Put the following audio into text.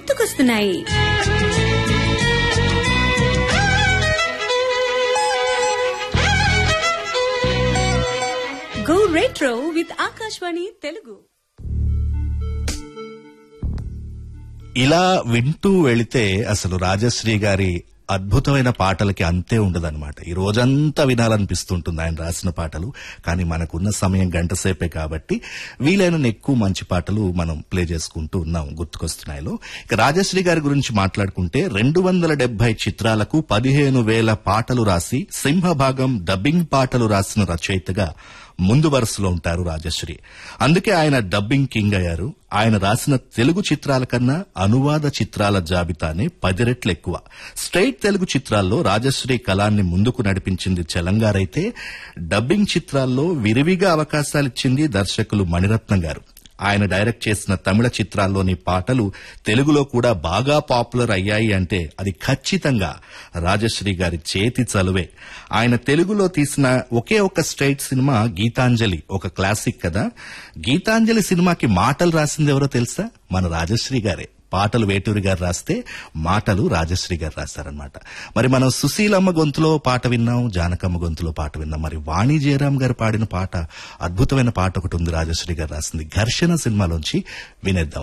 గుర్తుకొస్తున్నాయి go retro with Akashvani Telugu ఇలా వింటూ వెళితే అసలు రాజశ్రీ గారి అద్భుతమైన పాటలకి అంతే ఉండదన్నమాట ఈ రోజంతా వినాలనిపిస్తుంటుంది ఆయన రాసిన పాటలు కానీ మనకున్న సమయం గంట సేపే కాబట్టి వీలైన ఎక్కువ మంచి పాటలు మనం ప్లే చేసుకుంటూ ఉన్నాం గుర్తుకొస్తున్నాయిలో ఇక రాజశ్రీ గారి గురించి మాట్లాడుకుంటే రెండు వందల డెబ్బై చిత్రాలకు పదిహేను వేల పాటలు రాసి సింహభాగం డబ్బింగ్ పాటలు రాసిన రచయితగా ముందు వరుసలో ఉంటారు రాజశ్రీ అందుకే ఆయన డబ్బింగ్ కింగ్ అయ్యారు ఆయన రాసిన తెలుగు చిత్రాల కన్నా అనువాద చిత్రాల జాబితానే పది రెట్లు ఎక్కువ స్ట్రైట్ తెలుగు చిత్రాల్లో రాజశ్రీ కళాన్ని ముందుకు నడిపించింది చలంగారైతే డబ్బింగ్ చిత్రాల్లో విరివిగా అవకాశాలిచ్చింది దర్శకులు మణిరత్నం గారు ఆయన డైరెక్ట్ చేసిన తమిళ చిత్రాల్లోని పాటలు తెలుగులో కూడా బాగా పాపులర్ అయ్యాయి అంటే అది ఖచ్చితంగా రాజశ్రీ గారి చేతి చలువే ఆయన తెలుగులో తీసిన ఒకే ఒక స్ట్రైట్ సినిమా గీతాంజలి ఒక క్లాసిక్ కదా గీతాంజలి సినిమాకి మాటలు రాసింది ఎవరో తెలుసా మన రాజశ్రీ గారే పాటలు వేటూరి గారు రాస్తే మాటలు రాజశ్రీ గారు రాశారనమాట మరి మనం సుశీలమ్మ గొంతులో పాట విన్నాం జానకమ్మ గొంతులో పాట విన్నాం మరి వాణి జయరాం గారు పాడిన పాట అద్భుతమైన పాట ఒకటి ఉంది రాజశ్రీ గారు రాసింది ఘర్షణ సినిమాలోంచి వినేద్దాం